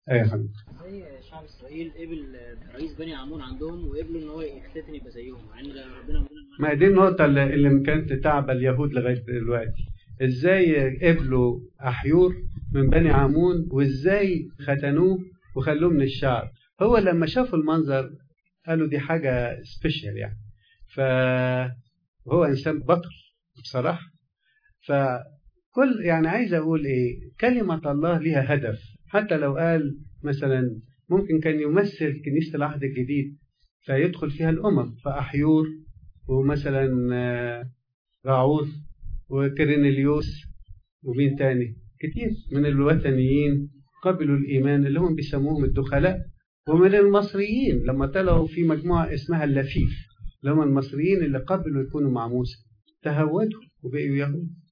ايه يا حبيبي زي شعب اسرائيل قبل رئيس بني عمون عندهم وقبلوا ان هو يختتن يبقى زيهم مع ان ده ربنا قال ما دي النقطة اللي اللي كانت تعب اليهود لغاية دلوقتي ازاي قبلوا احيور من بني عمون وازاي ختنوه وخلوه من الشعب هو لما شافوا المنظر قالوا دي حاجة سبيشال يعني فهو انسان بطل بصراحة فكل يعني عايز اقول ايه كلمة الله لها هدف حتى لو قال مثلا ممكن كان يمثل كنيسة العهد الجديد فيدخل فيها الأمم فأحيور ومثلا آه، راعوث وكرينيليوس ومين تاني كتير من الوثنيين قبلوا الإيمان اللي هم بيسموهم الدخلاء ومن المصريين لما طلعوا في مجموعة اسمها اللفيف اللي هم المصريين اللي قبلوا يكونوا مع موسى تهودوا وبقوا يهود